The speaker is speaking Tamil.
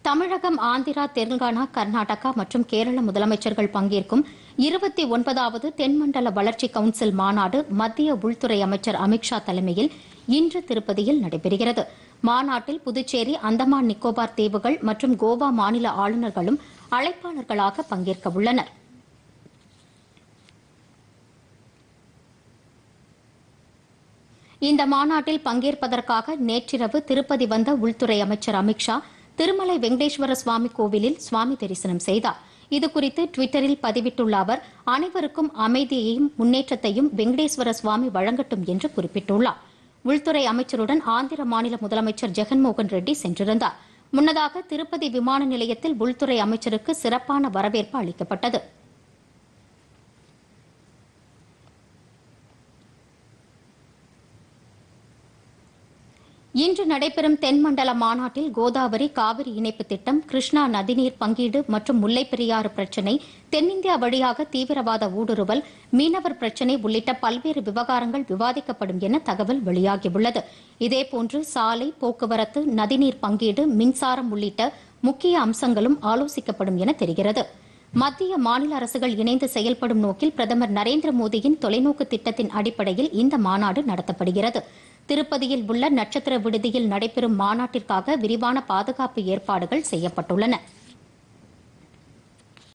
தமிழகம் ஆந்திரா தெலுங்கானா கர்நாடகா மற்றும் கேரள முதலமைச்சர்கள் பங்கேற்கும் இருபத்தி ஒன்பதாவது தென்மண்டல வளர்ச்சி கவுன்சில் மாநாடு மத்திய உள்துறை அமைச்சர் அமித்ஷா தலைமையில் இன்று திருப்பதியில் நடைபெறுகிறது மாநாட்டில் புதுச்சேரி அந்தமான் நிக்கோபார் தீவுகள் மற்றும் கோவா மாநில ஆளுநர்களும் அழைப்பாளர்களாக பங்கேற்க உள்ளனர் இந்த மாநாட்டில் பங்கேற்பதற்காக நேற்றிரவு திருப்பதி வந்த உள்துறை அமைச்சர் அமித்ஷா திருமலை வெங்கடேஸ்வர சுவாமி கோவிலில் சுவாமி தரிசனம் செய்தார் இதுகுறித்து டுவிட்டரில் பதிவிட்டுள்ள அவர் அனைவருக்கும் அமைதியையும் முன்னேற்றத்தையும் வெங்கடேஸ்வர சுவாமி வழங்கட்டும் என்று குறிப்பிட்டுள்ளார் உள்துறை அமைச்சருடன் ஆந்திர மாநில முதலமைச்சர் ஜெகன்மோகன் ரெட்டி சென்றிருந்தார் முன்னதாக திருப்பதி விமான நிலையத்தில் உள்துறை அமைச்சருக்கு சிறப்பான வரவேற்பு அளிக்கப்பட்டது இன்று நடைபெறும் தென்மண்டல மாநாட்டில் கோதாவரி காவிரி இணைப்பு திட்டம் கிருஷ்ணா நதிநீர் பங்கீடு மற்றும் முல்லைப் பெரியாறு பிரச்சினை தென்னிந்தியா வழியாக தீவிரவாத ஊடுருவல் மீனவர் பிரச்சினை உள்ளிட்ட பல்வேறு விவகாரங்கள் விவாதிக்கப்படும் என தகவல் வெளியாகியுள்ளது இதேபோன்று சாலை போக்குவரத்து நதிநீர் பங்கீடு மின்சாரம் உள்ளிட்ட முக்கிய அம்சங்களும் ஆலோசிக்கப்படும் என தெரிகிறது மத்திய மாநில அரசுகள் இணைந்து செயல்படும் நோக்கில் பிரதமர் நரேந்திர மோடியின் தொலைநோக்கு திட்டத்தின் அடிப்படையில் இந்த மாநாடு நடத்தப்படுகிறது திருப்பதியில் உள்ள நட்சத்திர விடுதியில் நடைபெறும் மாநாட்டிற்காக விரிவான பாதுகாப்பு ஏற்பாடுகள் செய்யப்பட்டுள்ளன